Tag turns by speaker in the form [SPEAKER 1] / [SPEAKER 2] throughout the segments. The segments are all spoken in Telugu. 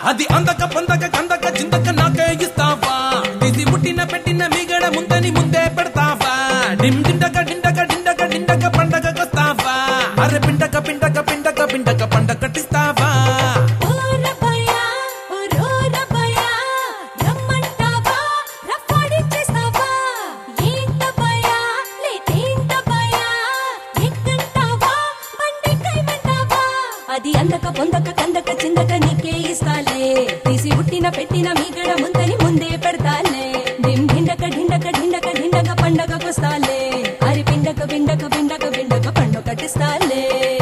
[SPEAKER 1] అది అందక పొందక కందక చిందక నాకే ఇస్తావా తీసి పుట్టిన పెట్టిన మీగడ ముందని ముందే పెడతావా డిమ్ డిండక డిండక డిండక డిండక పండగకొస్తావా అరే పిండక పిండక పిండక పిండక పండగ కట్టిస్తావా
[SPEAKER 2] ఓ రబ్బయ్యా ఓ రో రబ్బయ్యా రమ్మంటావా రఫాడించేస్తావా ఏంటబ్బయ్యా లేటేంటబ్బయ్యా ఎక్కంటావా బండెక్కైమంటావా అది అందక పొందక కందక చిందక నీకే ఇస్తాలే తీసి పుట్టిన పెట్టిన మీగడ ముందని ముందే పెడతాలే దిమ్ ఢిండక ఢిండక ఢిండక ఢిండక పండగకొస్తాలే అరి పిండక పిండక పిండక పిండక పండు కట్టిస్తాలే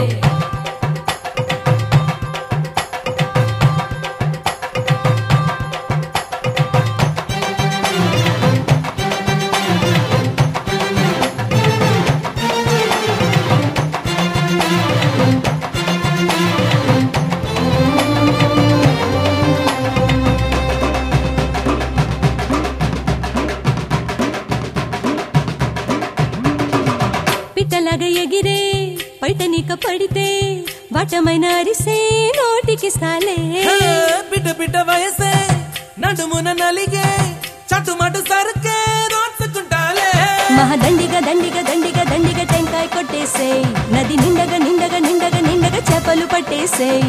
[SPEAKER 2] పిట్టలాగా ఎగిరే బయట నీక పడితే వటమైన అరిసే నోటికి సాలే
[SPEAKER 1] హే, బిడ్డ బిడ్డ వయసే నడుమున నలిగే చటుమటు సరుకే రోడ్చుకుంటాలే
[SPEAKER 2] మహదండిగా దండిగా దండిగా దండిగా టెంకాయ కొట్టేసేయ్ నది నిండగా నిండగా నిండగా నిండగా చేపలు పట్టేసేయ్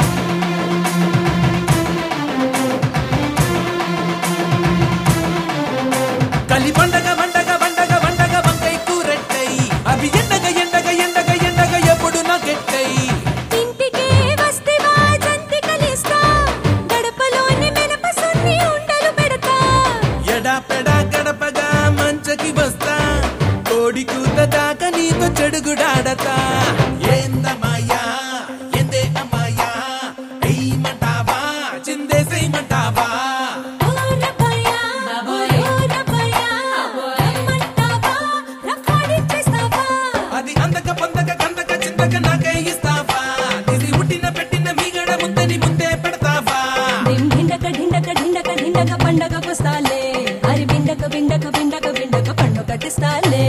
[SPEAKER 1] కలి పండగ వండగ వండగ వండగ వంకై కూరెట్టై అవి ఎండగ ఎండగ ఎండగ ఎండగ ఎప్పుడు నాకెట్టై
[SPEAKER 2] ఇంటికే వస్తేవా జంతి కలిస్తా గడపలోని మినప సున్ని ఉండలు పెడతా
[SPEAKER 1] ఎడా పెడా గడపగా మంచకి వస్తా కోడి కూత దాకా నీతో చెడుగుడాడతా ఏందమ్మాయా ఎందే అమ్మాయా ఎయ్యమంటావా చిందేసేయమంటావా
[SPEAKER 2] ఓ రబ్బయ్యా ఓ రబ్బయ్యా రమ్మంటావా రఫాడించేస్తావా
[SPEAKER 1] అది అందక పొందక కందక చిందక నాకే ఇస్తావా ఇది పుట్టిన పెట్టిన మీగడ ముందని ముందే పెడతావా
[SPEAKER 2] దిమ్ ఢిండక ఢిండక ఢిండక ఢిండక పండగకొస్తాలే అరి బిండక బిండక బిండక బిండక పండు కట్టిస్తాలే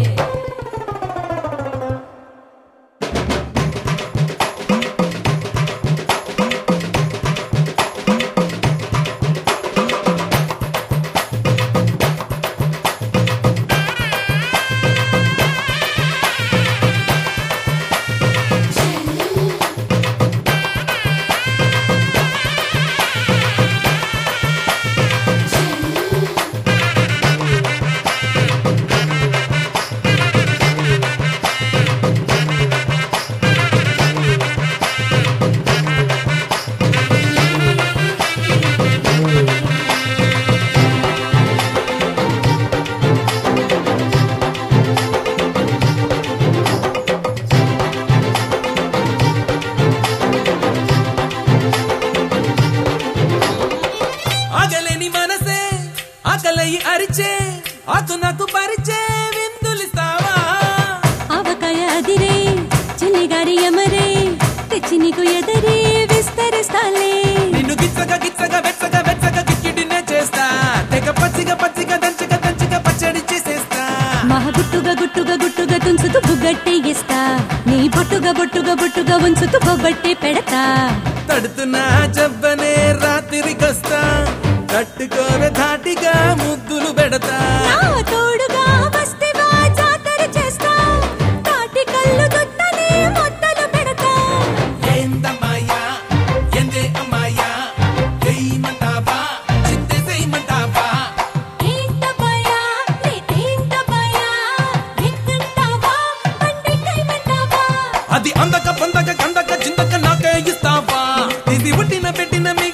[SPEAKER 1] ఆగలేని మనసే ఆకలయి అరిచే ఆకు నాకు పరిచే విందులిస్తావా
[SPEAKER 2] ఆవకాయ అదిరే చిల్లిగారి ఎమరే తెచ్చి నీకు ఎదరే విస్తరిస్తాలే
[SPEAKER 1] నిన్ను గిచ్చగా గిచ్చగా వెచ్చగా వెచ్చగా కిక్కిడినే చేస్తా తెగ పచ్చిగా పచ్చిగా దంచగా దంచగా పచ్చడి చేసేస్తా
[SPEAKER 2] మహ గుట్టుగా గుట్టుగా గుట్టుగా తుంచుతూ బుగ్గట్టే ఇస్తా నీ బొట్టుగా బొట్టుగా బొట్టుగా ఉంచుతూ బొబ్బట్టే పెడతా
[SPEAKER 1] తడుతున్నా జబ్బనే రాత్రికొస్తా తట్టుకోవే ధాటిగా ముద్దులు పెడతా
[SPEAKER 2] నా తోడుగా వస్తేవా జాతర చేస్తా తాటి కళ్ళు దుత్తనే మొత్తలు పెడతా
[SPEAKER 1] ఏందమ్మాయా ఎందే అమ్మాయా ఎయ్యమంటావా చింతేసేయమంటావా
[SPEAKER 2] ఏంటబ్బయ్యా లేటేంటబ్బయ్యా ఎక్కంటావా బండెక్కైమంటావా
[SPEAKER 1] అది అందక పొందక కందక చిందక నాకే ఇస్తావా ఇది పుట్టిన పెట్టిన మీ